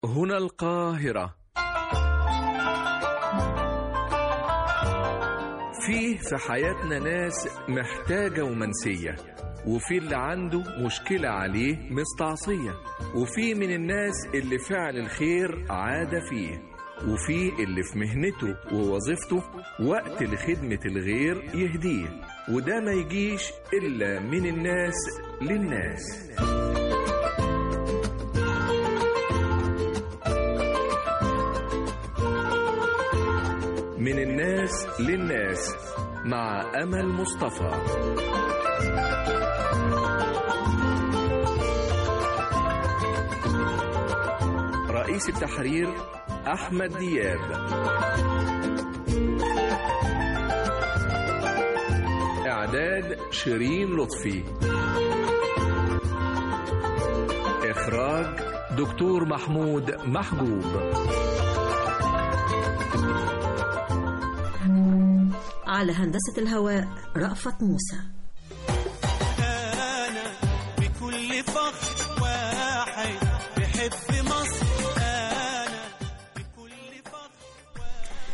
هنا القاهرة فيه في حياتنا ناس محتاجة ومنسية وفي اللي عنده مشكلة عليه مستعصية وفي من الناس اللي فعل الخير عادة فيه وفي اللي في مهنته ووظيفته وقت لخدمة الغير يهديه وده ما يجيش إلا من الناس للناس من الناس للناس مع أمل مصطفى رئيس التحرير أحمد دياب إعداد شيرين لطفي إخراج دكتور محمود محجوب على هندسة الهواء رأفت موسى أنا بكل فخر واحد بحب مصر أنا بكل فخر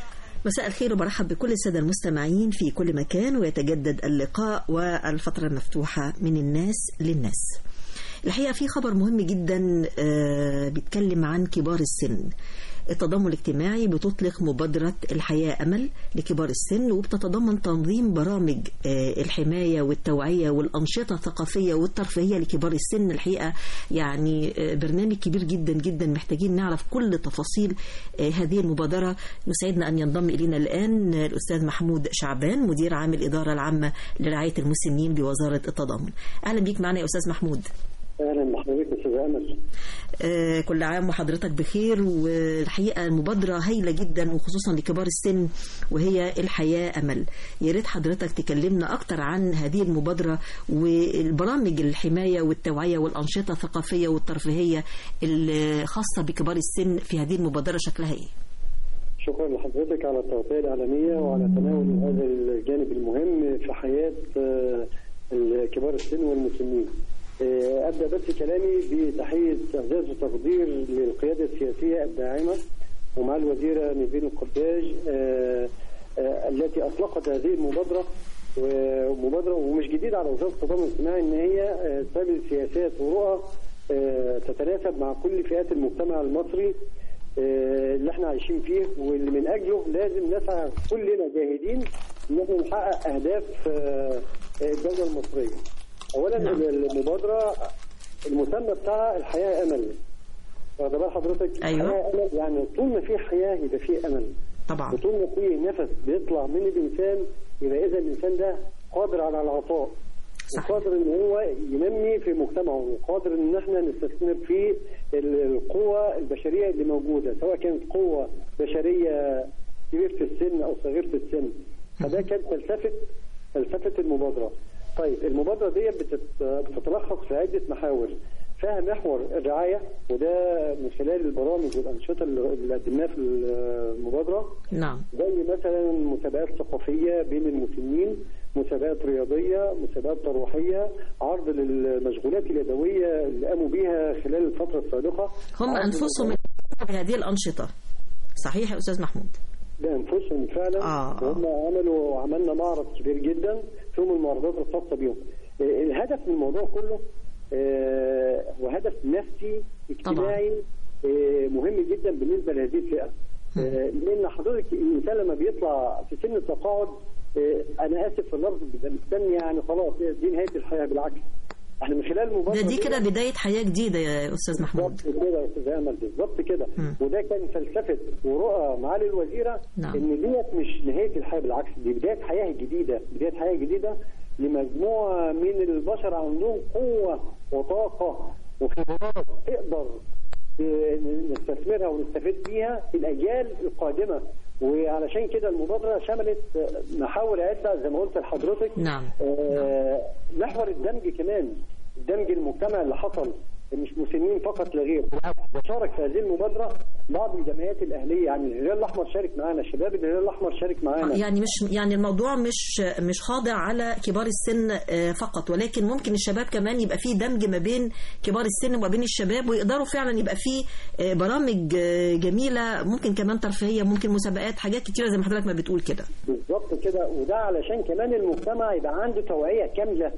مساء الخير وبرحب بكل السادة المستمعين في كل مكان ويتجدد اللقاء والفترة المفتوحة من الناس للناس الحقيقة في خبر مهم جدا آه، بيتكلم عن كبار السن التضامن الاجتماعي بتطلق مبادرة الحياة أمل لكبار السن وبتتضمن تنظيم برامج آه، الحماية والتوعية والأنشطة الثقافية والترفيهية لكبار السن الحقيقة يعني آه، برنامج كبير جدا جدا محتاجين نعرف كل تفاصيل آه، هذه المبادرة يسعدنا أن ينضم إلينا الآن آه، الأستاذ محمود شعبان مدير عام الإدارة العامة لرعاية المسنين بوزارة التضامن أهلا بيك معنا يا أستاذ محمود اهلا بحضرتك استاذ امل آه، كل عام وحضرتك بخير والحقيقه المبادره هايله جدا وخصوصا لكبار السن وهي الحياه امل يا ريت حضرتك تكلمنا اكتر عن هذه المبادره والبرامج الحمايه والتوعيه والانشطه الثقافيه والترفيهيه الخاصه بكبار السن في هذه المبادره شكلها ايه شكرا لحضرتك على التغطيه الاعلاميه وعلى تناول هذا الجانب المهم في حياه آه، كبار السن والمسنين آه، ابدا بس كلامي بتحيه اعزاز وتقدير للقياده السياسيه الداعمه ومع الوزيره نيفين القباج آه، آه، التي اطلقت هذه المبادره ومبادره ومش جديده على وزاره التضامن الاجتماعي ان هي آه، تعمل سياسات ورؤى آه، تتناسب مع كل فئات المجتمع المصري آه، اللي احنا عايشين فيه واللي من اجله لازم نسعى كلنا جاهدين ان احنا نحقق اهداف آه، آه، الدوله المصريه. اولا نعم. المبادره المسمى بتاعها الحياه امل. واخد بال حضرتك؟ أيوة. الحياه امل يعني طول ما في حياه يبقى في امل. طبعا وطول ما في نفس بيطلع من الانسان يبقى اذا الانسان ده قادر على العطاء صحيح. وقادر ان هو ينمي في مجتمعه وقادر ان احنا نستثمر في ال- القوة البشرية اللي موجودة سواء كانت قوة بشرية كبيرة السن او صغيرة السن فده كان فلسفة فلسفة المبادرة طيب المبادرة دي بتت- بتتلخص في عدة محاور فيها محور الرعاية وده من خلال البرامج والأنشطة اللي اللي قدمناها في المبادرة نعم زي مثلا مسابقات ثقافية بين المسنين مسابقات رياضية مسابقات ترويحية عرض للمشغولات اليدوية اللي قاموا بيها خلال الفترة السابقة هم عرض انفسهم بهذه الانشطه صحيح يا استاذ محمود بأنفسهم فعلا آه. وهم عملوا عملنا معرض كبير جدا فيهم المعرضات الخاصة بيهم آه، الهدف من الموضوع كله آه، هو هدف نفسي اجتماعي آه، مهم جدا بالنسبة لهذه الفئة آه، لأن حضرتك الإنسان لما بيطلع في سن التقاعد آه، أنا آسف في اللفظ بيبقى مستني يعني خلاص دي نهاية الحياة بالعكس احنا من خلال المبادرة ده دي دي- كده بدايه حياه جديده يا استاذ محمود بالظبط كده يا استاذ امل بالظبط كده مم. وده كان فلسفه ورؤى معالي الوزيره نعم. ان ديت مش نهايه الحياه بالعكس دي بدايه حياه جديده بدايه حياه جديده لمجموعه من البشر عندهم قوه وطاقه وخبرات تقدر اه، نستثمرها ونستفيد بيها في الاجيال القادمه وعلشان كده المبادره شملت اه، محاور عده زي ما قلت لحضرتك نعم. آه، محور الدمج كمان الدمج المجتمع اللي حصل مش مسنين فقط لا غير بالعكس ده شارك في هذه المبادره بعض الجمعيات الاهليه يعني الهلال الاحمر شارك معانا شباب الهلال الاحمر شارك معانا يعني مش يعني الموضوع مش مش خاضع على كبار السن آه، فقط ولكن ممكن الشباب كمان يبقى فيه دمج ما بين كبار السن وما بين الشباب ويقدروا فعلا يبقى فيه آه، برامج آه، جميله ممكن كمان ترفيهيه ممكن مسابقات حاجات كتيره زي ما حضرتك ما بتقول كده بالظبط كده وده علشان كمان المجتمع يبقى عنده توعيه كامله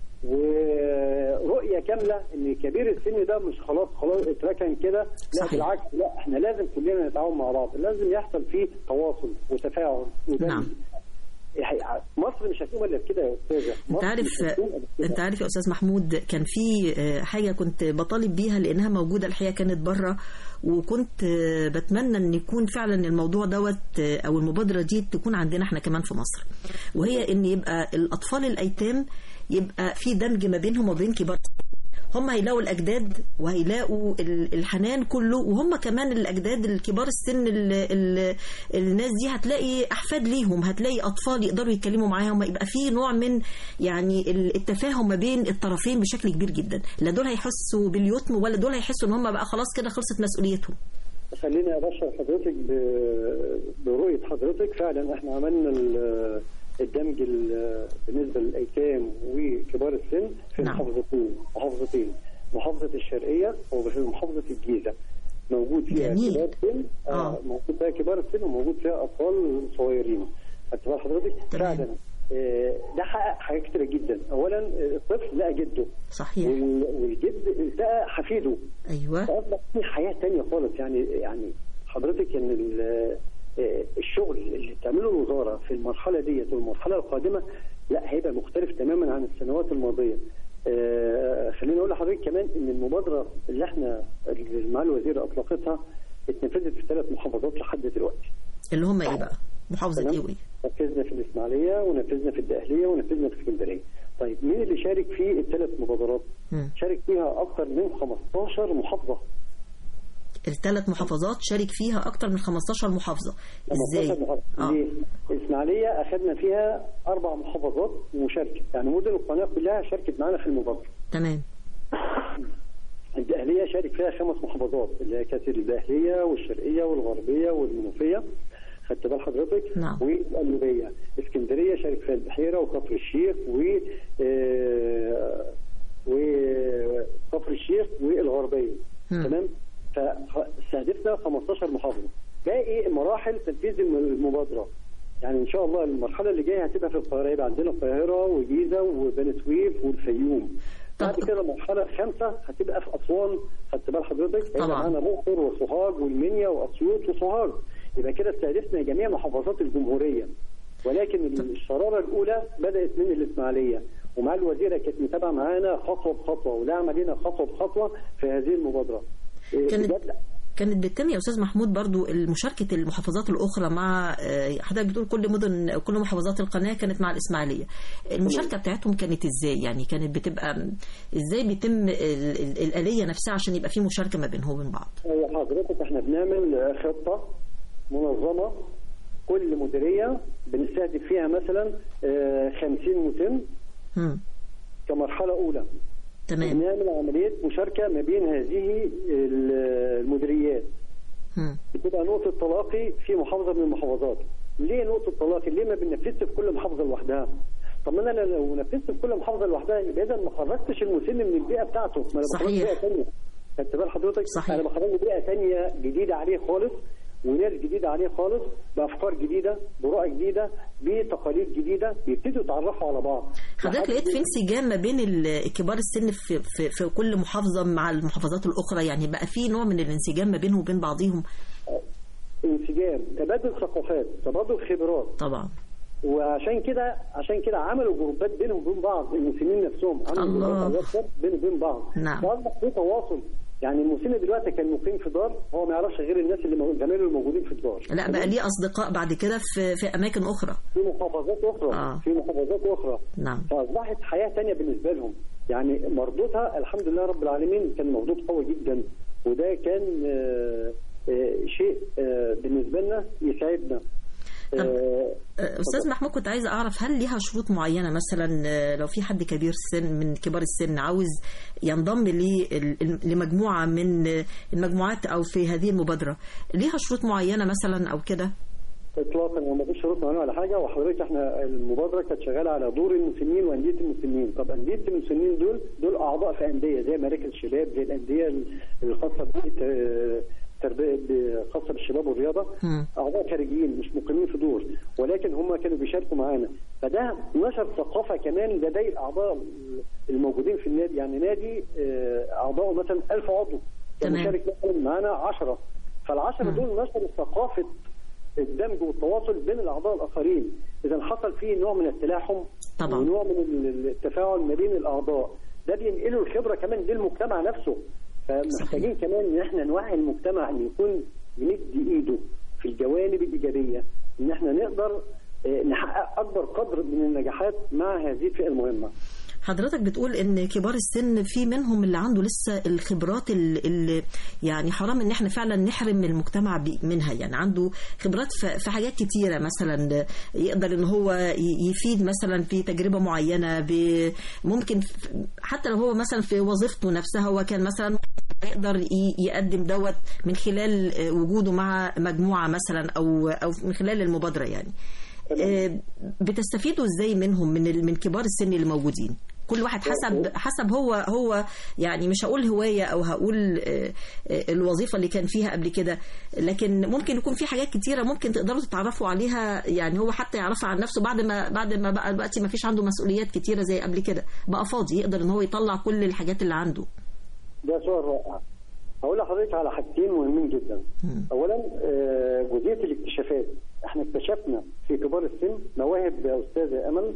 ورؤيه كامله ان كبير السن ده مش خلاص خلاص اتركن كده لا صحيح. بالعكس لا احنا لازم كلنا نتعاون مع بعض لازم يحصل فيه تواصل وتفاعل وده نعم. يعني مصر مش هتقوم الا بكده يا استاذه انت مصر عارف مش هتقوم إلا بكده. انت عارف يا استاذ محمود كان في آه، حاجه كنت بطالب بيها لانها موجوده الحقيقه كانت بره وكنت آه، بتمنى ان يكون فعلا الموضوع دوت آه، او المبادره دي تكون عندنا احنا كمان في مصر وهي ان يبقى الاطفال الايتام يبقى في دمج ما بينهم وبين كبار هم هيلاقوا الاجداد وهيلاقوا ال- الحنان كله وهم كمان الاجداد الكبار السن ال ال الناس دي هتلاقي احفاد ليهم هتلاقي اطفال يقدروا يتكلموا معاهم يبقى في نوع من يعني ال- التفاهم ما بين الطرفين بشكل كبير جدا لا دول هيحسوا باليتم ولا دول هيحسوا ان هم بقى خلاص كده خلصت مسؤوليتهم خليني ابشر حضرتك ب- برؤيه حضرتك فعلا احنا عملنا ال- الدمج ال- بالنسبه للايتام وكبار السن في نعم. محافظتين محافظتين محافظه الشرقيه وفي محافظه الجيزه موجود فيها جميل. كبار السن آه. آه. موجود فيها كبار السن وموجود فيها اطفال صغيرين خدت بال حضرتك تمام. فعلا آه، ده حقق حاجات كتيره جدا اولا آه، الطفل لقى جده صحيح وال- والجد التقى حفيده ايوه فاصبح في حياه تانية خالص يعني يعني حضرتك ان ال- آه، الشغل اللي بتعمله الوزاره في المرحله ديت والمرحله القادمه لا هيبقى مختلف تماما عن السنوات الماضيه. آه، خليني اقول لحضرتك كمان ان المبادره اللي احنا اللي معالي الوزير اطلقتها اتنفذت في ثلاث محافظات لحد دلوقتي. اللي هم ايه بقى محافظه تمام. ايه وايه نفذنا في الاسماعيليه ونفذنا في الدقهليه ونفذنا في اسكندريه. طيب مين اللي شارك في الثلاث مبادرات؟ مم. شارك فيها اكثر من 15 محافظه. الثلاث محافظات شارك فيها اكتر من 15 محافظه ازاي 15 محافظة. اه ليه؟ الإسماعيلية أخذنا فيها أربع محافظات مشاركة، يعني مدن القناة كلها شاركت معانا في المبادرة. تمام الدقهلية شارك فيها خمس محافظات اللي هي كانت الدقهلية والشرقية والغربية والمنوفية. خدت بال حضرتك؟ نعم. والقلوبية. اسكندرية شارك فيها البحيرة وكفر الشيخ و آه، وكفر الشيخ والغربية. مم. تمام؟ فاستهدفنا 15 محافظة. باقي مراحل تنفيذ الم- المبادرة. يعني ان شاء الله المرحله اللي جايه هتبقى في القاهره يبقى عندنا القاهره وجيزه وبني سويف والفيوم بعد طب- كده المرحله الخامسه هتبقى في اسوان خدت بال حضرتك هيبقى طبعا. معانا الاقصر وسوهاج والمنيا واسيوط وسوهاج يبقى كده استهدفنا جميع محافظات الجمهوريه ولكن الشراره الاولى بدات من الاسماعيليه ومع الوزيره كانت متابعه معانا خطوه بخطوه ودعم علينا خطوه بخطوه في هذه المبادره إيه، كانت بجد كانت بتتم يا استاذ محمود برضو مشاركه المحافظات الاخرى مع آه، حضرتك بتقول كل مدن كل محافظات القناه كانت مع الاسماعيليه المشاركه بتاعتهم كانت ازاي يعني كانت بتبقى ازاي بيتم ال- ال- الاليه نفسها عشان يبقى في مشاركه ما بينهم وبين بعض أيوة حضرتك احنا بنعمل خطة منظمة كل مديرية بنستهدف فيها مثلا آه، 50 متم مم. كمرحلة أولى تمام بنعمل عملية مشاركة ما بين هذه ال- المديريات مم. بتبقى نقطة تلاقي في محافظة من المحافظات ليه نقطة تلاقي؟ ليه ما بننفذش في كل محافظة لوحدها؟ طب ما انا لو نفذت في كل محافظة لوحدها يبقى اذا ما خرجتش المسن من البيئة بتاعته ما انا بخرج صحيح. بيئة ثانية خدت بال حضرتك؟ صحيح. انا بخرج بيئة ثانية جديدة عليه خالص وناس جديدة عليه خالص بأفكار جديدة برؤى جديدة بتقاليد جديدة بيبتدوا يتعرفوا على بعض حضرتك لحد لقيت في انسجام ما بين ال- كبار السن في, في, في كل محافظه مع المحافظات الاخرى يعني بقى في نوع من الانسجام ما بينهم وبين بعضهم انسجام تبادل ثقافات تبادل خبرات طبعا وعشان كده عشان كده عملوا جروبات بينهم وبين بعض المسنين نفسهم عملوا الله. جروبات على الواتساب بينهم وبين بعض نعم. فاصبح في تواصل يعني المسن دلوقتي كان مقيم في دار هو ما يعرفش غير الناس اللي مو- زمايله الموجودين في الدار لا بقى ليه اصدقاء بعد كده في في اماكن اخرى في محافظات اخرى آه. في محافظات اخرى نعم فاصبحت حياه تانية بالنسبه لهم يعني مردودها الحمد لله رب العالمين كان مردود قوي جدا وده كان آه، آه، شيء آه، بالنسبه لنا يسعدنا طب آه، آه، استاذ محمود كنت عايزه اعرف هل ليها شروط معينه مثلا آه، لو في حد كبير السن من كبار السن عاوز ينضم لي- ال- لمجموعه من آه، المجموعات او في هذه المبادره ليها شروط معينه مثلا او كده اطلاقا هو مفيش شروط معينه ولا حاجه وحضرتك احنا المبادره كانت شغاله على دور المسنين وانديه المسنين طب انديه المسنين دول دول اعضاء في انديه زي مراكز الشباب زي الانديه الخاصه بالتربيه خاصه بالشباب والرياضه مم. اعضاء خارجيين مش مقيمين في دور ولكن هم كانوا بيشاركوا معانا فده نشر ثقافه كمان لدي الاعضاء الموجودين في النادي يعني نادي آه، اعضائه مثلا 1000 عضو كان تمام. مشارك مثلا معانا 10 فالعشرة دول نشروا ثقافه الدمج والتواصل بين الاعضاء الاخرين اذا حصل فيه نوع من التلاحم طبعا. ونوع من ال- التفاعل ما بين الاعضاء ده بينقلوا الخبره كمان للمجتمع نفسه فمحتاجين كمان ان احنا نوعي المجتمع ان يكون يمد ايده في الجوانب الايجابيه ان احنا نقدر آه، نحقق اكبر قدر من النجاحات مع هذه الفئه المهمه حضرتك بتقول ان كبار السن في منهم اللي عنده لسه الخبرات اللي يعني حرام ان احنا فعلا نحرم المجتمع بي- منها يعني عنده خبرات في في حاجات كتيره مثلا يقدر ان هو ي- يفيد مثلا في تجربه معينه ب- ممكن ف- حتى لو هو مثلا في وظيفته نفسها هو كان مثلا يقدر ي- يقدم دوت من خلال آه، وجوده مع مجموعه مثلا او او من خلال المبادره يعني آه، بتستفيدوا ازاي منهم من ال- من كبار السن اللي موجودين كل واحد حسب حسب هو هو يعني مش هقول هوايه او هقول آه، آه، الوظيفه اللي كان فيها قبل كده لكن ممكن يكون في حاجات كتيره ممكن تقدروا تتعرفوا عليها يعني هو حتى يعرفها عن نفسه بعد ما بعد ما بقى دلوقتي ما فيش عنده مسؤوليات كتيره زي قبل كده بقى فاضي يقدر ان هو يطلع كل الحاجات اللي عنده ده سؤال رائع هقول لحضرتك على حاجتين مهمين جدا اولا آه، جزئيه الاكتشافات احنا اكتشفنا في كبار السن مواهب يا استاذه امل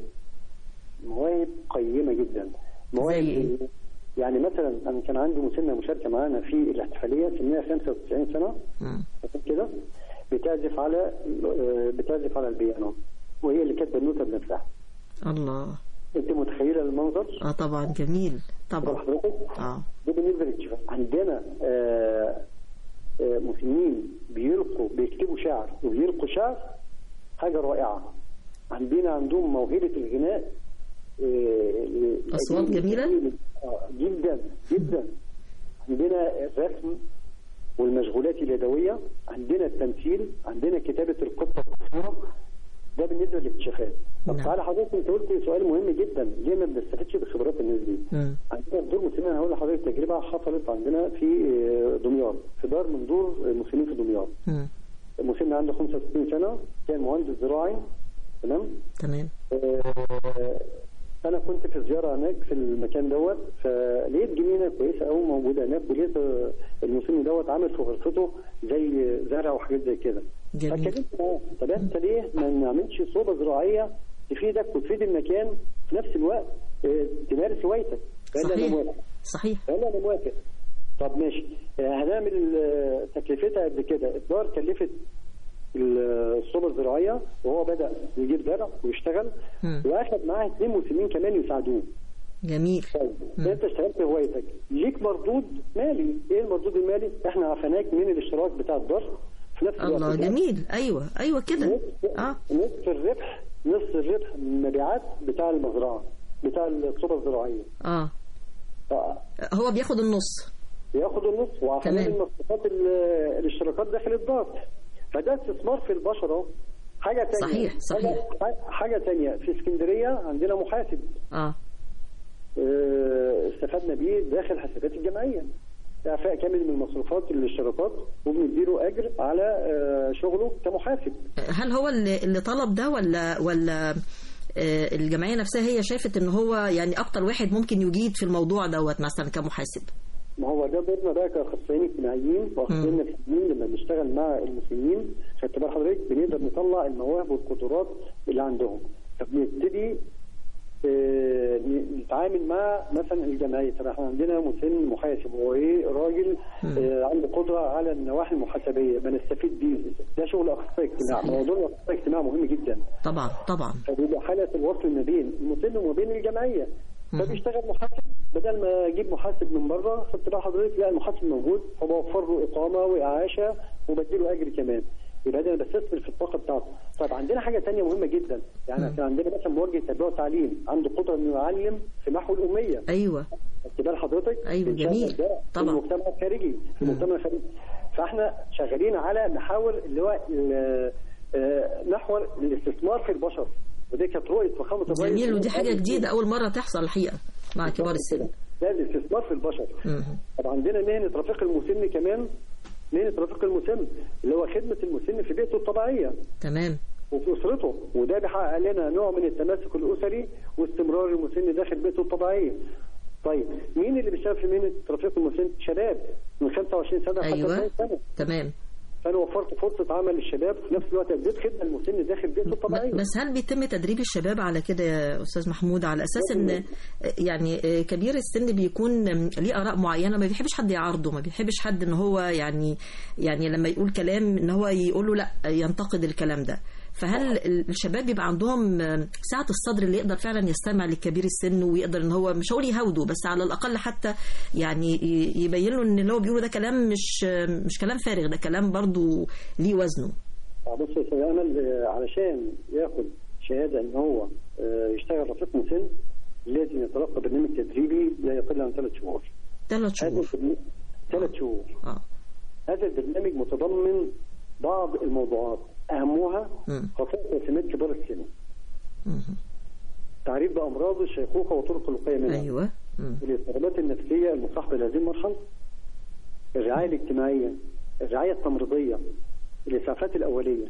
مواهب قيمه جدا مواهب زي إيه؟ يعني مثلا انا كان عندي مسنه مشاركه معانا في الاحتفاليه سنها 95 سنه مم. عشان كده بتعزف على آه، بتعزف على البيانو وهي اللي كاتبه النوته بنفسها الله انت متخيله المنظر؟ اه طبعا جميل طب طبعا حضرتك اه ده بالنسبه للاكتشاف عندنا آه، آه، مسنين بيلقوا بيكتبوا شعر وبيلقوا شعر حاجه رائعه عندنا عندهم موهبه الغناء آه، أصوات جميلة؟ آه، جدا جدا عندنا الرسم والمشغولات اليدويه عندنا التمثيل عندنا كتابه القطه القصيره ده بالنسبه للاكتشافات طب نعم. تعالى حضرتك انت قلت سؤال مهم جدا ليه ما بنستفدش بخبرات الناس دي؟ مم. عندنا في دور مسنين انا هقول لحضرتك تجربه حصلت عندنا في آه، دمياط في دار من دور المسنين في دمياط مم. مسن عنده 65 سنه كان مهندس زراعي تمام تمام آه، انا كنت في زياره هناك في المكان دوت فلقيت جنينه كويسه قوي موجوده هناك ولقيت آه، المسن دوت عامل في غرفته زي زرع وحاجات زي كده جميل فكلمت معاه طب انت ليه ما نعملش صوبه زراعيه تفيدك وتفيد المكان في نفس الوقت آه، تمارس هوايتك قال لي انا صحيح موافق صحيح قال لي انا موافق طب ماشي آه، هنعمل آه، تكلفتها قد كده الدار كلفت الصوبة الزراعية وهو بدأ يجيب زرع ويشتغل مم. واخد معاه اثنين مسلمين كمان يساعدوه جميل طيب انت اشتغلت هوايتك ليك مردود مالي ايه المردود المالي احنا عفناك من الاشتراك بتاع الدار في نفس الوقت الله ده جميل ايوه ايوه كده نصف اه نصف الربح نصف الربح من المبيعات بتاع المزرعه بتاع الصوبة الزراعية اه هو بياخد النص ياخد النص وعشان تمام. المصروفات ال- الاشتراكات داخل الدار فده استثمار في البشر حاجة تانية صحيح، صحيح. حاجة, حاجة تانية في اسكندرية عندنا محاسب اه اه، استفدنا بيه داخل حسابات الجمعية إعفاء كامل من المصروفات الاشتراكات وبنديله أجر على اه، شغله كمحاسب هل هو اللي, اللي طلب ده ولا ولا آه، الجمعيه نفسها هي شافت ان هو يعني اكتر واحد ممكن يجيد في الموضوع دوت مثلا كمحاسب ما هو ده دورنا بقى كاخصائيين اجتماعيين واخصائيين نفسيين لما بنشتغل مع المسنين خدت بال حضرتك بنقدر نطلع المواهب والقدرات اللي عندهم فبنبتدي آه، ن- نتعامل مع مثلا الجمعيه طب احنا عندنا مسن محاسب هو ايه راجل آه، عنده قدره على النواحي المحاسبيه بنستفيد بيه ده شغل اخصائي اجتماع صحيح. موضوع الاخصائي اجتماع مهم جدا طبعا طبعا فبيبقى حالة الوصل ما بين المسن وما بين الجمعية مم. فبيشتغل محاسب بدل ما اجيب محاسب من بره خدت بقى حضرتك لا المحاسب موجود فبوفر له اقامه واعاشه وبديله اجر كمان يبقى ده انا بستثمر في الطاقه بتاعته طيب عندنا حاجه ثانيه مهمه جدا يعني كان عندنا مثلا موجه تربيه وتعليم عنده قدره انه يعلم في محو الاميه ايوه خدت بال حضرتك أيوة، بنشغل جميل. ده طبعا. في المجتمع الخارجي في المجتمع الخارجي فاحنا شغالين على محاور اللي هو ال- آه، محور الاستثمار في البشر ودي كانت رؤيه فخامه الرئيس جميل ودي حاجه جديده اول مره تحصل الحقيقه مع كبار السن ده الاستثمار في البشر مم. طب عندنا مهنه رفيق المسن كمان مهنه رفيق المسن اللي هو خدمه المسن في بيئته الطبيعيه تمام وفي اسرته وده بيحقق لنا نوع من التماسك الاسري واستمرار المسن داخل بيته الطبيعيه. طيب مين اللي بيشتغل في مهنه رفيق المسن؟ شباب من 25 سنه لحد ايوه 40 سنه تمام فانا وفرت فرصه عمل للشباب في نفس الوقت اديت خدمه المسن داخل بيته الطبيعيه. بس هل بيتم تدريب الشباب على كده يا استاذ محمود على اساس ان يعني كبير السن بيكون ليه اراء معينه ما بيحبش حد يعارضه ما بيحبش حد ان هو يعني يعني لما يقول كلام ان هو يقول له لا ينتقد الكلام ده فهل الشباب بيبقى عندهم سعه الصدر اللي يقدر فعلا يستمع لكبير السن ويقدر ان هو مش هقول يهاوده بس على الاقل حتى يعني يبين له ان اللي هو بيقوله ده كلام مش مش كلام فارغ ده كلام برضو ليه وزنه آه، بص يا استاذ امل آه، علشان ياخد شهاده ان هو آه، يشتغل رفيق مسن لازم يتلقى برنامج تدريبي لا يقل عن ثلاث شهور. ثلاث هذا شهور البرنامج- ثلاث شهور. اه هذا البرنامج متضمن بعض الموضوعات اهمها مم. خصائص وسمات كبار السن مم. تعريف بامراض الشيخوخه وطرق الوقايه منها ايوه مم. الاضطرابات النفسيه المصاحبه لهذه المرحله الرعايه الاجتماعيه الرعايه التمريضيه الاسعافات الاوليه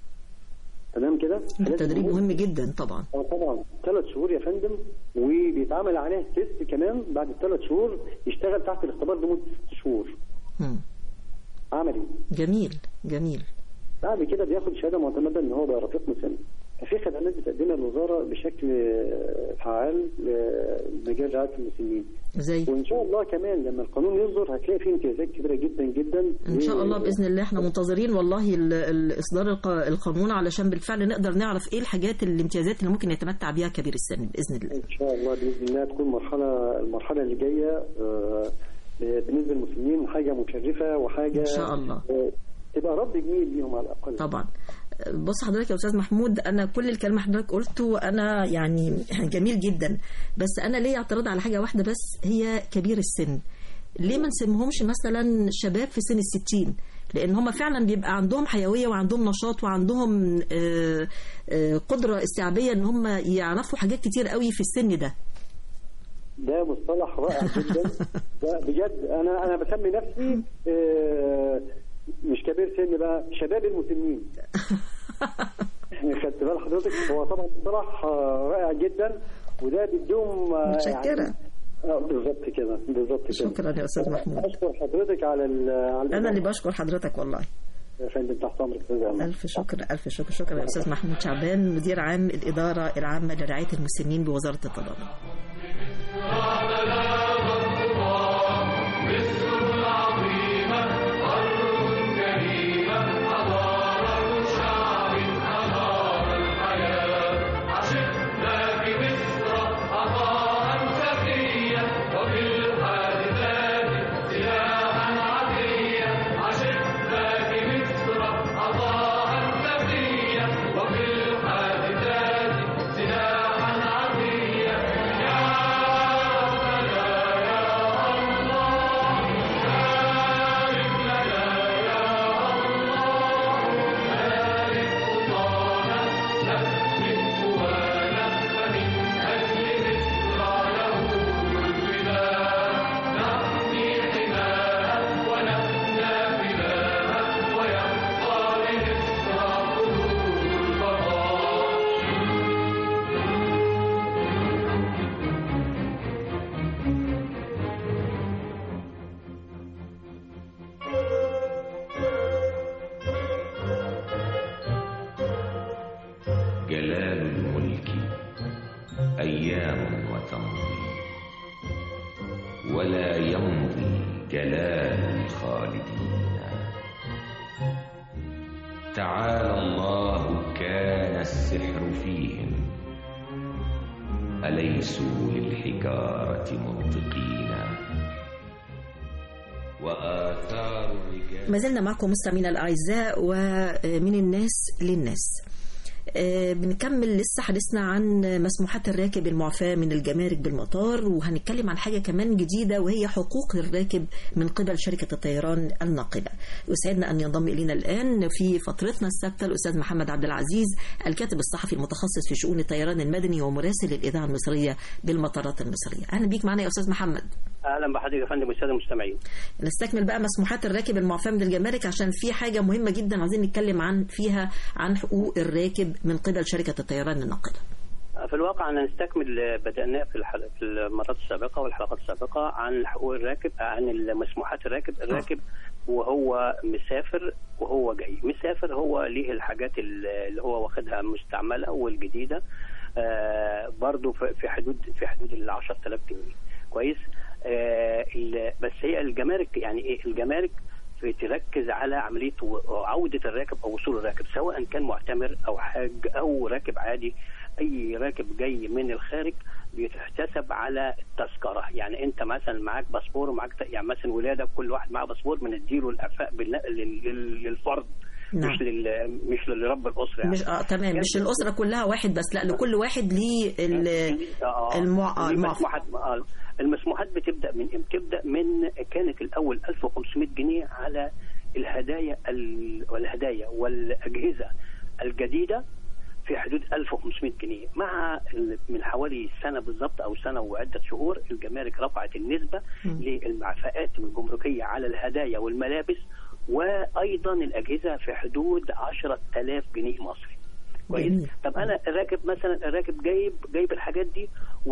تمام كده التدريب مهم جدا طبعا آه طبعا ثلاث شهور يا فندم وبيتعمل عليه تيست كمان بعد الثلاث شهور يشتغل تحت الاختبار لمده ست شهور مم. عملي جميل جميل بعد كده بياخد شهاده معتمده ان هو بقى رفيق مسن ففي خدمات بتقدمها الوزاره بشكل فعال لمجال رعايه المسنين زي وان شاء الله كمان لما القانون يصدر هتلاقي فيه امتيازات كبيره جدا جدا ان شاء الله باذن الله احنا منتظرين والله ال- ال- اصدار الق- القانون علشان بالفعل نقدر نعرف ايه الحاجات الامتيازات اللي ممكن يتمتع بيها كبير السن باذن الله ان شاء الله باذن الله تكون مرحله المرحله اللي جايه آه، بالنسبه للمسلمين حاجه مشرفه وحاجه إن شاء الله. آه، تبقى رد جميل ليهم على الاقل طبعا بص حضرتك يا استاذ محمود انا كل الكلام اللي حضرتك قلته انا يعني جميل جدا بس انا ليا اعتراض على حاجه واحده بس هي كبير السن ليه ما نسميهمش مثلا شباب في سن الستين لان هم فعلا بيبقى عندهم حيويه وعندهم نشاط وعندهم آه، آه، قدره استيعابيه ان هم يعرفوا حاجات كتير قوي في السن ده ده مصطلح رائع جدا ده بجد انا انا بسمي نفسي آه، مش كبير سن بقى شباب المسنين يعني خدت بال حضرتك هو طبعا مصطلح آه، رائع جدا وده بيدوم آه، متشكرة. آه، بالظبط كده بالظبط كده شكرا يا استاذ محمود اشكر حضرتك على ال على انا اللي بشكر حضرتك والله يا فندم تحت امرك استاذ أمل. ألف شكر ألف شكر شكرا يا أستاذ محمود شعبان مدير عام الإدارة العامة لرعاية المسنين بوزارة التضامن جلال الملك أيام وتمضي ولا يمضي جلال الخالدين تعالى الله كان السحر فيهم أليسوا للحجارة منطقين وآثار الرجال ما زلنا معكم مستمعينا الأعزاء ومن الناس للناس آه، بنكمل لسه حديثنا عن مسموحات الراكب المعفاة من الجمارك بالمطار وهنتكلم عن حاجة كمان جديدة وهي حقوق الراكب من قبل شركة الطيران الناقلة يسعدنا أن ينضم إلينا الآن في فترتنا الثابتة الأستاذ محمد عبد العزيز الكاتب الصحفي المتخصص في شؤون الطيران المدني ومراسل الإذاعة المصرية بالمطارات المصرية أهلا بيك معنا يا أستاذ محمد اهلا بحضرتك يا فندم والساده المستمعين نستكمل بقى مسموحات الراكب المعفاة من الجمارك عشان في حاجة مهمة جدا عايزين نتكلم عن فيها عن حقوق الراكب من قبل شركة الطيران الناقلة في الواقع أنا نستكمل بدأناه في الحل... في المرات السابقة والحلقات السابقة عن حقوق الراكب عن مسموحات الراكب الراكب وهو مسافر وهو جاي مسافر هو ليه الحاجات اللي هو واخدها مستعملة والجديدة آه برضو في في حدود في حدود ال 10000 جنيه كويس آه ال- بس هي الجمارك يعني ايه الجمارك بتركز على عمليه و- عوده الراكب او وصول الراكب سواء كان معتمر او حاج او راكب عادي اي راكب جاي من الخارج بيتحتسب على التذكره يعني انت مثلا معاك باسبور ومعاك ت- يعني مثلا ولادك كل واحد معاه باسبور بنديله الاعفاء بالن- لل- لل- للفرد نعم. مش لل مش لرب الاسره يعني مش اه تمام مش الأسرة كلها واحد بس لا لكل واحد ليه ال- آه، المع... آه، المعفى المسموحات آه، المسموحات بتبدا من امتى؟ بتبدا من كانت الاول 1500 جنيه على الهدايا ال- والهدايا والاجهزه الجديده في حدود 1500 جنيه مع ال- من حوالي سنه بالظبط او سنه وعده شهور الجمارك رفعت النسبه للمعفاءات الجمركيه على الهدايا والملابس وايضا الاجهزه في حدود 10000 جنيه مصري كويس جميل. طب انا الراكب مثلا الراكب جايب جايب الحاجات دي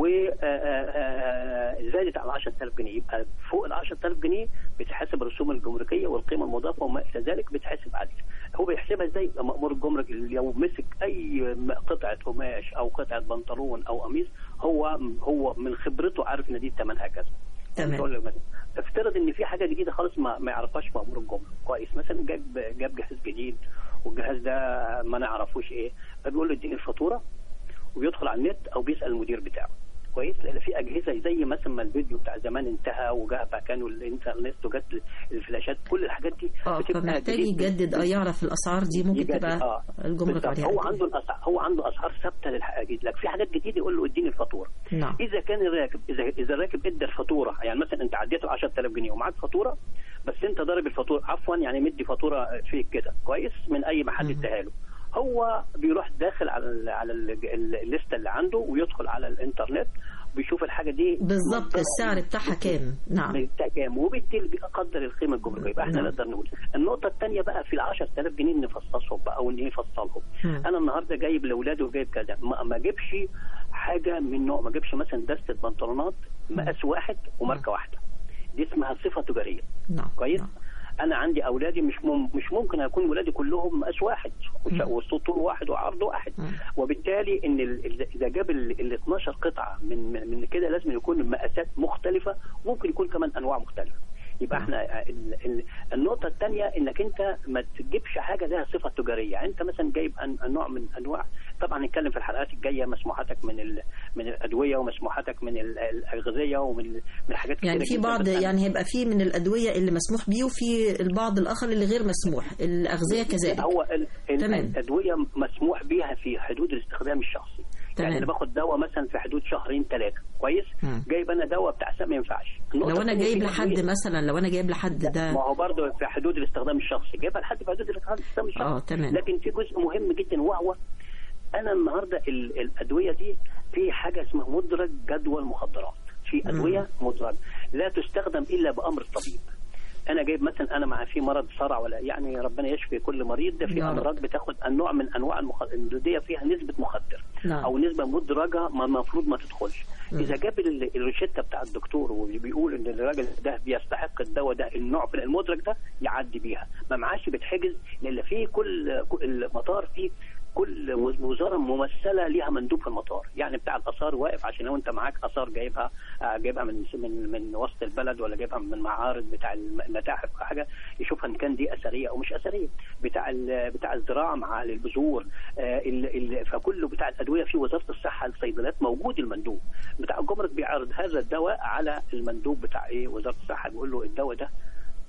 وزادت على 10000 جنيه يبقى فوق ال 10000 جنيه بتحسب الرسوم الجمركيه والقيمه المضافه وما الى ذلك بتحسب عليه هو بيحسبها ازاي مأمور الجمرك لو مسك اي قطعه قماش او قطعه بنطلون او قميص هو هو من خبرته عارف ان دي ثمنها كذا تمام. تقول له مثلا افترض ان في حاجه جديده خالص ما, ما يعرفهاش مأمور الجمرك كويس مثلا جاب جاب جهاز جديد والجهاز ده ما نعرفوش ايه فبيقول له اديني الفاتوره وبيدخل على النت او بيسال المدير بتاعه كويس لان في اجهزه زي مثلا ما الفيديو بتاع زمان انتهى وجاء بقى كانوا الانترنت وجت الفلاشات كل الحاجات دي اه بتبقى فمحتاج جديد. يجدد اه يعرف الاسعار دي ممكن يجدد، تبقى آه. الجمرك بالظبط. عليها هو قد عنده الاسعار هو عنده اسعار ثابته للحاجات دي لك في حاجات جديده يقول له اديني الفاتوره إيه؟ نعم اذا كان الراكب اذا اذا الراكب ادى الفاتوره يعني مثلا انت عديت ال 10000 جنيه ومعاك فاتوره بس انت ضارب الفاتوره عفوا يعني مدي فاتوره فيك كده كويس من اي محل اداها له هو بيروح داخل على ال على ال- ال- الليسته اللي عنده ويدخل على الانترنت بيشوف الحاجه دي بالظبط منطقة السعر بتاعها كام نعم بتاع كام وبالتالي بيقدر القيمه الجمركيه يبقى احنا نعم. نقدر نقول النقطه الثانيه بقى في ال 10000 جنيه نفصصهم بقى او نفصلهم مم. انا النهارده جايب لاولادي وجايب كذا ما ما اجيبش حاجه من نوع ما اجيبش مثلا دسته بنطلونات مقاس واحد وماركه واحده دي اسمها صفه تجاريه نعم كويس نعم. انا عندي اولادي مش مم مش ممكن يكون ولادي كلهم مقاس واحد وش- مم. والسطور واحد وعرض واحد مم. وبالتالي ان ال- ال- اذا جاب ال ال 12 قطعه من من من كده لازم يكون المقاسات مختلفه ممكن يكون كمان انواع مختلفه يبقى احنا ال ال النقطه الثانيه انك انت ما تجيبش حاجه لها صفه تجاريه يعني انت مثلا جايب أن- نوع من انواع طبعا نتكلم في الحلقات الجايه مسموحاتك من ال من الادويه ومسموحاتك من ال- الاغذيه ومن ال- من حاجات كتيرة يعني في جداً. بعض بس أنا- يعني هيبقى في من الادويه اللي مسموح بيه وفي البعض الاخر اللي غير مسموح الاغذيه كذلك هو ال- ال- تمام. الادويه مسموح بيها في حدود الاستخدام الشخصي تمام. يعني انا باخد دواء مثلا في حدود شهرين ثلاثه كويس مم. جايب انا دواء بتاع سم ما ينفعش النقطة لو انا الثانية جايب في لحد أدوية- مثلا لو انا جايب لحد ما ده هو برضه في حدود الاستخدام الشخصي جايبها لحد في حدود الاستخدام الشخصي اه تمام لكن في جزء مهم جدا وهو انا النهارده ال- الادويه دي في حاجه اسمها مدرج جدول مخدرات في ادويه مدرج لا تستخدم الا بامر الطبيب انا جايب مثلا انا مع في مرض صرع ولا يعني ربنا يشفي كل مريض ده في يا رب. امراض بتاخد النوع من انواع المخدر دي فيها نسبه مخدر نعم. او نسبه مدرجه ما المفروض ما تدخلش اذا جاب ال- الروشته بتاع الدكتور وبيقول ان الراجل ده بيستحق الدواء ده النوع في المدرج ده يعدي بيها ما معاش بيتحجز لان في كل كل- المطار فيه كل وزاره ممثله ليها مندوب في المطار يعني بتاع الاثار واقف عشان لو انت معاك اثار جايبها آه، جايبها من من من وسط البلد ولا جايبها من معارض بتاع المتاحف أو حاجه يشوفها ان كان دي اثريه او مش اثريه بتاع ال- بتاع الزراعه مع البذور آه، ال- ال- فكله بتاع الادويه في وزاره الصحه الصيدليات موجود المندوب بتاع الجمرك بيعرض هذا الدواء على المندوب بتاع ايه وزاره الصحه بيقول له الدواء ده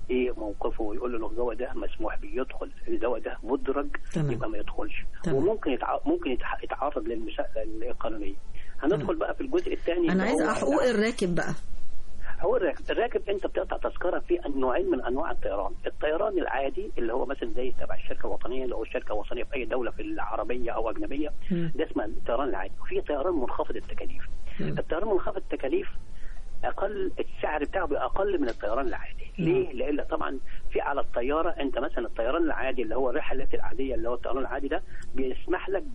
ايه موقفه ويقول له الدواء ده مسموح بيه يدخل الدواء ده مدرج تمام. يبقى ما يدخلش تمام. وممكن يتع... ممكن يتع... يتعرض للمساءله القانونيه هندخل بقى في الجزء الثاني انا اللي عايزه هو- حقوق الراكب بقى هو الراكب الراكب انت بتقطع تذكره في نوعين من انواع الطيران الطيران العادي اللي هو مثلا زي تبع الشركه الوطنيه اللي هو الشركه الوطنيه في اي دوله في العربيه او اجنبيه مم. ده اسمه الطيران العادي وفي طيران منخفض التكاليف مم. الطيران منخفض التكاليف اقل السعر بتاعه بيبقى اقل من الطيران العادي ليه لان طبعا في على الطياره انت مثلا الطيران العادي اللي هو الرحلات العاديه اللي هو الطيران العادي ده بيسمح لك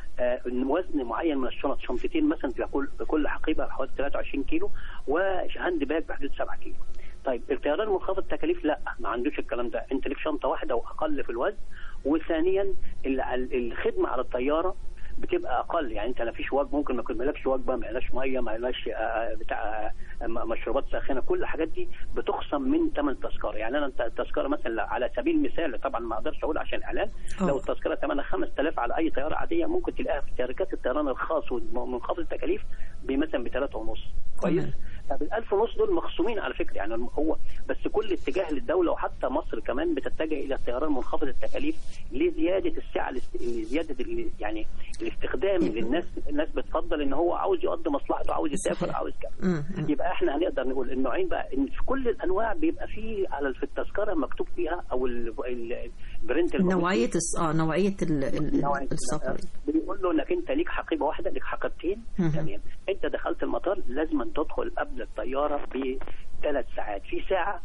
بوزن معين من الشنط شنطتين مثلا في كل كل حقيبه حوالي 23 كيلو وهاند باج بحدود 7 كيلو طيب الطيران المنخفض التكاليف لا ما عندوش الكلام ده انت ليك شنطه واحده واقل في الوزن وثانيا ال- ال- الخدمه على الطياره بتبقى اقل يعني انت ما فيش وجبه ممكن ما يكون مالكش وجبه ما لكش ميه ما لكش آه، بتاع آه، م- مشروبات ساخنه كل الحاجات دي بتخصم من ثمن التذكره يعني انا الت- التذكره مثلا على سبيل المثال طبعا ما اقدرش اقول عشان اعلان آه. لو التذكره ثمنها 5000 على اي طياره عاديه ممكن تلاقيها في شركات الطيران الخاص ومنخفض التكاليف بمثلا ب 3 ونص كويس تمام. طب ال 1000 ونص دول مخصومين على فكره يعني هو بس كل اتجاه للدوله وحتى مصر كمان بتتجه الى الطيران منخفض التكاليف لزياده السعه الاست- لزياده ال- يعني الاستخدام للناس الناس بتفضل ان هو عاوز يقضي مصلحته عاوز يسافر صحيح. عاوز كذا مم. مم. يبقى احنا هنقدر نقول النوعين بقى ان في كل الانواع بيبقى فيه على في التذكره مكتوب فيها او ال- ال- البرنت الموجود نوعيه الس- اه نوعيه ال- ال- نوعية السفر بيقول له انك انت ليك حقيبه واحده ليك حقيبتين مهم. تمام انت دخلت المطار لازم تدخل قبل الطياره بثلاث ساعات في ساعه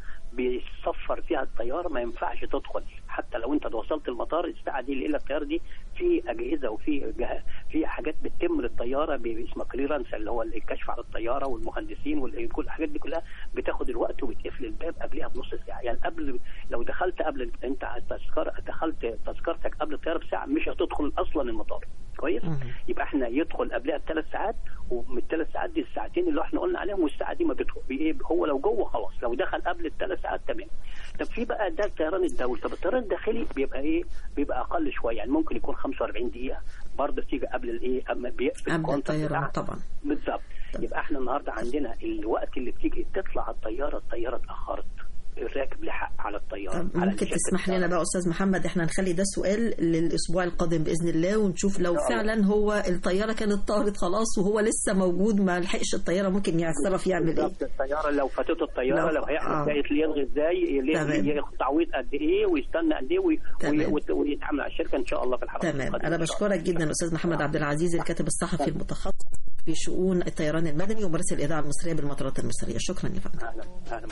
بيصفر فيها الطياره ما ينفعش تدخل حتى لو انت وصلت المطار الساعه دي اللي الطياره دي في اجهزه وفي جه... في حاجات بتتم للطياره ب- اسمها كليرنس اللي هو الكشف على الطياره والمهندسين وكل الحاجات دي كلها بتاخد الوقت وبتقفل الباب قبلها بنص ساعه يعني قبل لو دخلت قبل انت على التذكره دخلت تذكرتك قبل الطياره بساعه مش هتدخل اصلا المطار كويس مهم. يبقى احنا يدخل قبلها بثلاث ساعات ومن الثلاث ساعات دي الساعتين اللي احنا قلنا عليهم والساعه دي ما بتدخل بايه هو لو جوه خلاص لو دخل قبل الثلاث ساعات تمام طب في بقى ده الطيران الدولي طب الطيران الداخلي بيبقى ايه بيبقى اقل شويه يعني ممكن يكون 45 دقيقه برضه تيجي قبل الايه اما بيقفل قبل الكونتر الطيران بتاعها. طبعا بالظبط يبقى احنا النهارده عندنا الوقت اللي بتيجي تطلع الطياره الطياره اتاخرت الراكب له حق على الطياره طب على ممكن شركة تسمح لنا الطيران. بقى استاذ محمد احنا هنخلي ده سؤال للاسبوع القادم باذن الله ونشوف لو إن شاء الله. فعلا هو الطياره كانت طارت خلاص وهو لسه موجود ما لحقش الطياره ممكن يتصرف يعمل ايه بالظبط الطياره لو فاتته الطياره لو- لو آه. هيعمل ازاي يلغي ازاي تمام. ياخد تعويض قد ايه ويستنى قد ايه وي- تمام. وي- وت- ويتعامل على الشركه ان شاء الله في الحلقه تمام القادمة انا إن شاء الله. بشكرك جدا استاذ محمد عبد العزيز الكاتب الصحفي المتخصص في شؤون الطيران المدني ومراسل الاذاعه المصريه بالمطارات المصريه شكرا يا فندم اهلا اهلا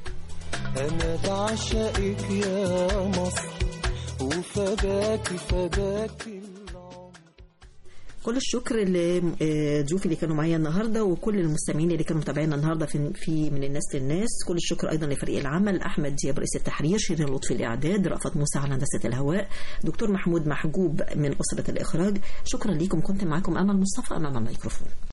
أنا بعشقك يا مصر وفداك فداك العمر كل الشكر لضيوفي اللي كانوا معايا النهارده وكل المستمعين اللي كانوا متابعينا النهارده في في من الناس للناس كل الشكر ايضا لفريق العمل احمد دياب رئيس التحرير شيرين لطفي الاعداد رأفت موسى على هندسه الهواء دكتور محمود محجوب من اسره الاخراج شكرا لكم كنت معاكم امل مصطفى امام الميكروفون